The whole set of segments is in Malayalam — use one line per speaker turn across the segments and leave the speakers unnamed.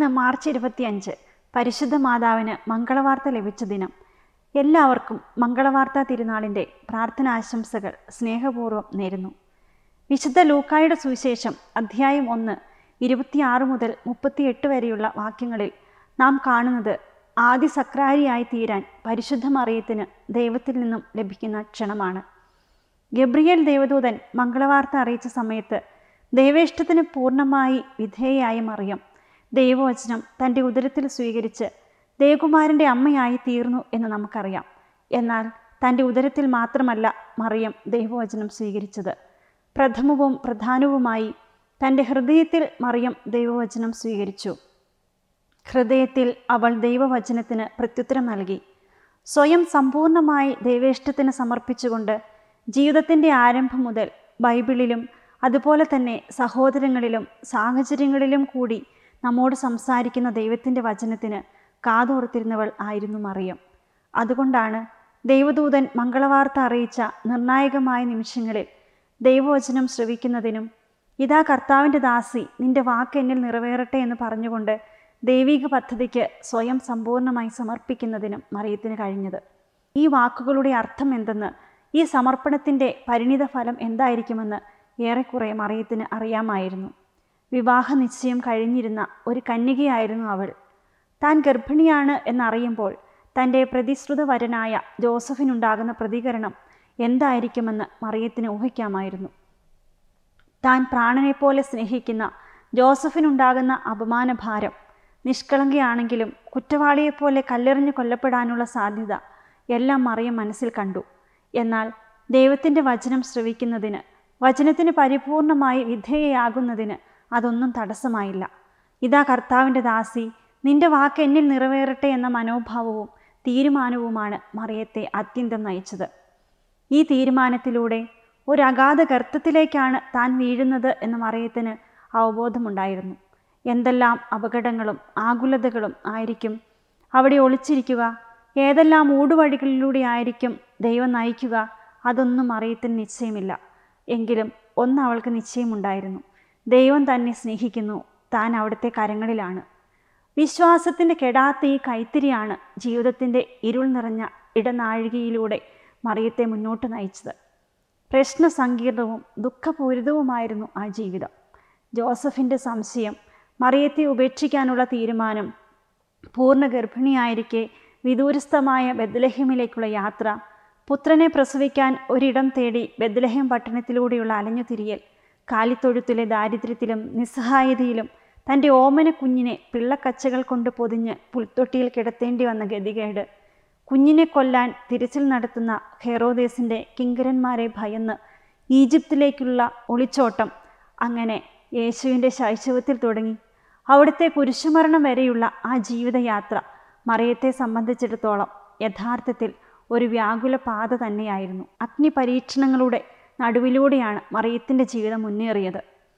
ഇന്ന് മാർച്ച് ഇരുപത്തിയഞ്ച് പരിശുദ്ധ മാതാവിന് മംഗളവാർത്ത ലഭിച്ച ദിനം എല്ലാവർക്കും മംഗളവാർത്ത തിരുനാളിൻ്റെ പ്രാർത്ഥനാശംസകൾ സ്നേഹപൂർവ്വം നേരുന്നു വിശുദ്ധ ലൂക്കായുടെ സുവിശേഷം അധ്യായം ഒന്ന് ഇരുപത്തിയാറ് മുതൽ മുപ്പത്തിയെട്ട് വരെയുള്ള വാക്യങ്ങളിൽ നാം കാണുന്നത് ആദി സക്രാരിയായി തീരാൻ പരിശുദ്ധ മറിയത്തിന് ദൈവത്തിൽ നിന്നും ലഭിക്കുന്ന ക്ഷണമാണ് ഗബ്രിയേൽ ദേവദൂതൻ മംഗളവാർത്ത അറിയിച്ച സമയത്ത് ദൈവേഷ്ടത്തിന് പൂർണ്ണമായി വിധേയയായ മറിയം ദൈവവചനം തൻ്റെ ഉദരത്തിൽ സ്വീകരിച്ച് ദേവകുമാരൻ്റെ അമ്മയായി തീർന്നു എന്ന് നമുക്കറിയാം എന്നാൽ തൻ്റെ ഉദരത്തിൽ മാത്രമല്ല മറിയം ദൈവവചനം സ്വീകരിച്ചത് പ്രഥമവും പ്രധാനവുമായി തൻ്റെ ഹൃദയത്തിൽ മറിയം ദൈവവചനം സ്വീകരിച്ചു ഹൃദയത്തിൽ അവൾ ദൈവവചനത്തിന് പ്രത്യുത്തരം നൽകി സ്വയം സമ്പൂർണമായി ദൈവേഷ്ടത്തിന് സമർപ്പിച്ചുകൊണ്ട് ജീവിതത്തിൻ്റെ ആരംഭം മുതൽ ബൈബിളിലും അതുപോലെ തന്നെ സഹോദരങ്ങളിലും സാഹചര്യങ്ങളിലും കൂടി നമ്മോട് സംസാരിക്കുന്ന ദൈവത്തിൻ്റെ വചനത്തിന് കാതോർത്തിരുന്നവൾ ആയിരുന്നു മറിയം അതുകൊണ്ടാണ് ദൈവദൂതൻ മംഗളവാർത്ത അറിയിച്ച നിർണായകമായ നിമിഷങ്ങളിൽ ദൈവവചനം ശ്രവിക്കുന്നതിനും ഇതാ കർത്താവിൻ്റെ ദാസി നിന്റെ വാക്ക് എന്നിൽ നിറവേറട്ടെ എന്ന് പറഞ്ഞുകൊണ്ട് ദൈവിക പദ്ധതിക്ക് സ്വയം സമ്പൂർണ്ണമായി സമർപ്പിക്കുന്നതിനും മറിയത്തിന് കഴിഞ്ഞത് ഈ വാക്കുകളുടെ അർത്ഥം എന്തെന്ന് ഈ സമർപ്പണത്തിൻ്റെ പരിണിത ഫലം എന്തായിരിക്കുമെന്ന് ഏറെക്കുറെ മറിയത്തിന് അറിയാമായിരുന്നു വിവാഹ നിശ്ചയം കഴിഞ്ഞിരുന്ന ഒരു കന്യകയായിരുന്നു അവൾ താൻ ഗർഭിണിയാണ് എന്നറിയുമ്പോൾ തൻ്റെ പ്രതിശ്രുത വരനായ ജോസഫിനുണ്ടാകുന്ന പ്രതികരണം എന്തായിരിക്കുമെന്ന് മറിയത്തിന് ഊഹിക്കാമായിരുന്നു താൻ പ്രാണനെപ്പോലെ സ്നേഹിക്കുന്ന ജോസഫിനുണ്ടാകുന്ന അപമാനഭാരം നിഷ്കളങ്കയാണെങ്കിലും കുറ്റവാളിയെപ്പോലെ കല്ലെറിഞ്ഞ് കൊല്ലപ്പെടാനുള്ള സാധ്യത എല്ലാം മറിയം മനസ്സിൽ കണ്ടു എന്നാൽ ദൈവത്തിൻ്റെ വചനം ശ്രവിക്കുന്നതിന് വചനത്തിന് പരിപൂർണമായി വിധേയയാകുന്നതിന് അതൊന്നും തടസ്സമായില്ല ഇതാ കർത്താവിൻ്റെ ദാസി നിന്റെ വാക്ക് എന്നിൽ നിറവേറട്ടെ എന്ന മനോഭാവവും തീരുമാനവുമാണ് മറിയത്തെ അത്യന്തം നയിച്ചത് ഈ തീരുമാനത്തിലൂടെ ഒരു അഗാധ ഗർത്തത്തിലേക്കാണ് താൻ വീഴുന്നത് എന്ന മറിയത്തിന് അവബോധമുണ്ടായിരുന്നു എന്തെല്ലാം അപകടങ്ങളും ആകുലതകളും ആയിരിക്കും അവിടെ ഒളിച്ചിരിക്കുക ഏതെല്ലാം ഊടുവഴികളിലൂടെ ആയിരിക്കും ദൈവം നയിക്കുക അതൊന്നും മറിയത്തിന് നിശ്ചയമില്ല എങ്കിലും ഒന്ന് അവൾക്ക് നിശ്ചയമുണ്ടായിരുന്നു ദൈവം തന്നെ സ്നേഹിക്കുന്നു താൻ അവിടുത്തെ കരങ്ങളിലാണ് വിശ്വാസത്തിൻ്റെ കെടാത്ത ഈ കൈത്തിരിയാണ് ജീവിതത്തിൻ്റെ ഇരുൾ നിറഞ്ഞ ഇടനാഴികയിലൂടെ മറിയത്തെ മുന്നോട്ട് നയിച്ചത് പ്രശ്നസങ്കീർണവും ദുഃഖപൂരിതവുമായിരുന്നു ആ ജീവിതം ജോസഫിൻ്റെ സംശയം മറിയത്തെ ഉപേക്ഷിക്കാനുള്ള തീരുമാനം പൂർണ്ണ ഗർഭിണിയായിരിക്കെ വിദൂരസ്ഥമായ ബദ്ലഹേമിലേക്കുള്ള യാത്ര പുത്രനെ പ്രസവിക്കാൻ ഒരിടം തേടി ബദ്ലഹേം പട്ടണത്തിലൂടെയുള്ള അലഞ്ഞുതിരിയൽ കാലിത്തൊഴുത്തിലെ ദാരിദ്ര്യത്തിലും നിസ്സഹായതയിലും തൻ്റെ ഓമന കുഞ്ഞിനെ പിള്ളക്കച്ചകൾ കൊണ്ട് പൊതിഞ്ഞ് പുൽത്തൊട്ടിയിൽ കിടത്തേണ്ടി വന്ന ഗതികേട് കുഞ്ഞിനെ കൊല്ലാൻ തിരച്ചിൽ നടത്തുന്ന ഹെറോദേസിൻ്റെ കിങ്കരന്മാരെ ഭയന്ന് ഈജിപ്തിലേക്കുള്ള ഒളിച്ചോട്ടം അങ്ങനെ യേശുവിൻ്റെ ശൈശവത്തിൽ തുടങ്ങി അവിടുത്തെ കുരിശുമരണം വരെയുള്ള ആ ജീവിതയാത്ര മറിയത്തെ സംബന്ധിച്ചിടത്തോളം യഥാർത്ഥത്തിൽ ഒരു വ്യാകുല പാത തന്നെയായിരുന്നു അഗ്നി പരീക്ഷണങ്ങളുടെ നടുവിലൂടെയാണ് മറിയത്തിൻ്റെ ജീവിതം മുന്നേറിയത്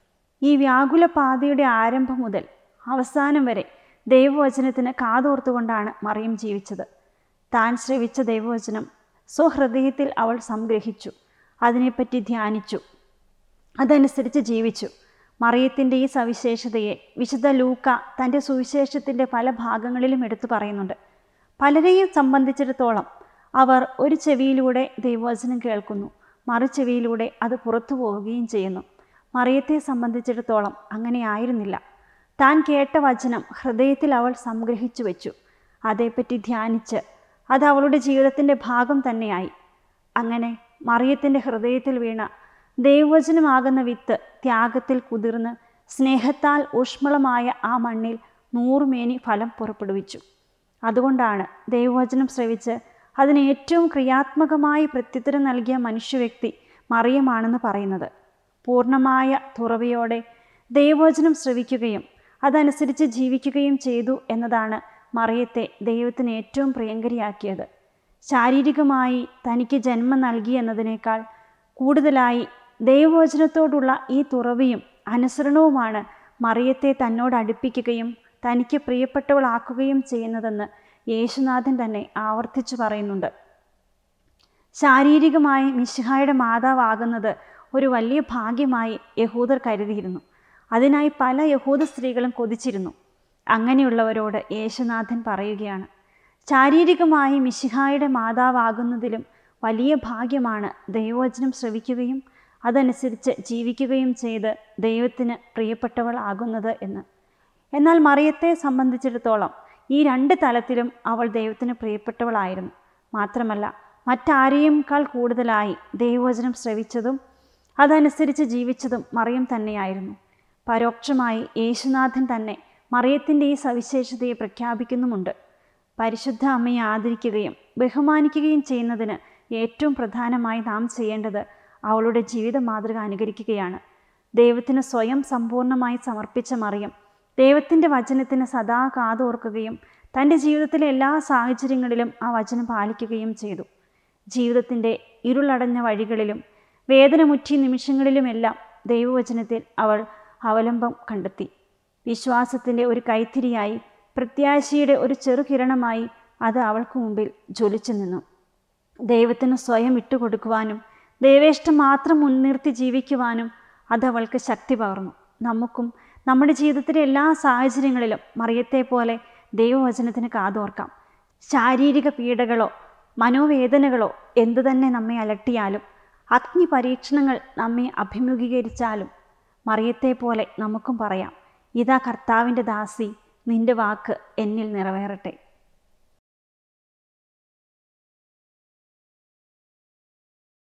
ഈ വ്യാകുല പാതയുടെ ആരംഭം മുതൽ അവസാനം വരെ ദൈവവചനത്തിന് കാതോർത്തുകൊണ്ടാണ് മറിയം ജീവിച്ചത് താൻ ശ്രവിച്ച ദൈവവചനം സ്വഹൃദയത്തിൽ അവൾ സംഗ്രഹിച്ചു അതിനെപ്പറ്റി ധ്യാനിച്ചു അതനുസരിച്ച് ജീവിച്ചു മറിയത്തിൻ്റെ ഈ സവിശേഷതയെ വിശുദ്ധ ലൂക്ക തൻ്റെ സുവിശേഷത്തിൻ്റെ പല ഭാഗങ്ങളിലും എടുത്തു പറയുന്നുണ്ട് പലരെയും സംബന്ധിച്ചിടത്തോളം അവർ ഒരു ചെവിയിലൂടെ ദൈവവചനം കേൾക്കുന്നു മറു ചെവിയിലൂടെ അത് പുറത്തു പോവുകയും ചെയ്യുന്നു മറിയത്തെ സംബന്ധിച്ചിടത്തോളം അങ്ങനെ ആയിരുന്നില്ല താൻ കേട്ട വചനം ഹൃദയത്തിൽ അവൾ സംഗ്രഹിച്ചു വെച്ചു അതേപ്പറ്റി ധ്യാനിച്ച് അത് അവളുടെ ജീവിതത്തിൻ്റെ ഭാഗം തന്നെയായി അങ്ങനെ മറിയത്തിൻ്റെ ഹൃദയത്തിൽ വീണ ദൈവവചനമാകുന്ന വിത്ത് ത്യാഗത്തിൽ കുതിർന്ന് സ്നേഹത്താൽ ഊഷ്മളമായ ആ മണ്ണിൽ നൂറുമേനി ഫലം പുറപ്പെടുവിച്ചു അതുകൊണ്ടാണ് ദൈവവചനം ശ്രവിച്ച് അതിന് ഏറ്റവും ക്രിയാത്മകമായി പ്രത്യുത്തരം നൽകിയ മനുഷ്യവ്യക്തി മറിയമാണെന്ന് പറയുന്നത് പൂർണ്ണമായ തുറവിയോടെ ദൈവവചനം ശ്രവിക്കുകയും അതനുസരിച്ച് ജീവിക്കുകയും ചെയ്തു എന്നതാണ് മറിയത്തെ ദൈവത്തിന് ഏറ്റവും പ്രിയങ്കരിയാക്കിയത് ശാരീരികമായി തനിക്ക് ജന്മം നൽകി എന്നതിനേക്കാൾ കൂടുതലായി ദൈവവചനത്തോടുള്ള ഈ തുറവിയും അനുസരണവുമാണ് മറിയത്തെ തന്നോട് അടുപ്പിക്കുകയും തനിക്ക് പ്രിയപ്പെട്ടവളാക്കുകയും ചെയ്യുന്നതെന്ന് യേശുനാഥൻ തന്നെ ആവർത്തിച്ചു പറയുന്നുണ്ട് ശാരീരികമായി മിശിഹായുടെ മാതാവാകുന്നത് ഒരു വലിയ ഭാഗ്യമായി യഹൂദർ കരുതിയിരുന്നു അതിനായി പല യഹൂദ സ്ത്രീകളും കൊതിച്ചിരുന്നു അങ്ങനെയുള്ളവരോട് യേശുനാഥൻ പറയുകയാണ് ശാരീരികമായി മിശിഹായുടെ മാതാവാകുന്നതിലും വലിയ ഭാഗ്യമാണ് ദൈവവചനം ശ്രവിക്കുകയും അതനുസരിച്ച് ജീവിക്കുകയും ചെയ്ത് ദൈവത്തിന് പ്രിയപ്പെട്ടവളാകുന്നത് എന്ന് എന്നാൽ മറിയത്തെ സംബന്ധിച്ചിടത്തോളം ഈ രണ്ട് തലത്തിലും അവൾ ദൈവത്തിന് പ്രിയപ്പെട്ടവളായിരുന്നു മാത്രമല്ല മറ്റാരെയുംക്കാൾ കൂടുതലായി ദൈവവചനം ശ്രവിച്ചതും അതനുസരിച്ച് ജീവിച്ചതും മറിയം തന്നെയായിരുന്നു പരോക്ഷമായി യേശുനാഥൻ തന്നെ മറിയത്തിൻ്റെ ഈ സവിശേഷതയെ പ്രഖ്യാപിക്കുന്നുമുണ്ട് പരിശുദ്ധ അമ്മയെ ആദരിക്കുകയും ബഹുമാനിക്കുകയും ചെയ്യുന്നതിന് ഏറ്റവും പ്രധാനമായി നാം ചെയ്യേണ്ടത് അവളുടെ ജീവിത മാതൃക അനുകരിക്കുകയാണ് ദൈവത്തിന് സ്വയം സമ്പൂർണ്ണമായി സമർപ്പിച്ച മറിയം ദൈവത്തിൻ്റെ വചനത്തിന് സദാ കാതോർക്കുകയും തൻ്റെ ജീവിതത്തിലെ എല്ലാ സാഹചര്യങ്ങളിലും ആ വചനം പാലിക്കുകയും ചെയ്തു ജീവിതത്തിൻ്റെ ഇരുളടഞ്ഞ വഴികളിലും വേദനമുറ്റിയ നിമിഷങ്ങളിലുമെല്ലാം ദൈവവചനത്തിൽ അവൾ അവലംബം കണ്ടെത്തി വിശ്വാസത്തിൻ്റെ ഒരു കൈത്തിരിയായി പ്രത്യാശയുടെ ഒരു ചെറുകിരണമായി അത് അവൾക്ക് മുമ്പിൽ ജ്വലിച്ചു നിന്നു ദൈവത്തിന് സ്വയം വിട്ടുകൊടുക്കുവാനും ദൈവേഷ്ടം മാത്രം മുൻനിർത്തി ജീവിക്കുവാനും അത് അവൾക്ക് ശക്തി പകർന്നു നമുക്കും നമ്മുടെ ജീവിതത്തിലെ എല്ലാ സാഹചര്യങ്ങളിലും മറിയത്തെ പോലെ ദൈവവചനത്തിന് കാതോർക്കാം ശാരീരിക പീഡകളോ മനോവേദനകളോ എന്തു തന്നെ നമ്മെ അലട്ടിയാലും അഗ്നി പരീക്ഷണങ്ങൾ നമ്മെ അഭിമുഖീകരിച്ചാലും മറിയത്തെ പോലെ നമുക്കും പറയാം ഇതാ കർത്താവിൻ്റെ ദാസി നിന്റെ വാക്ക് എന്നിൽ നിറവേറട്ടെ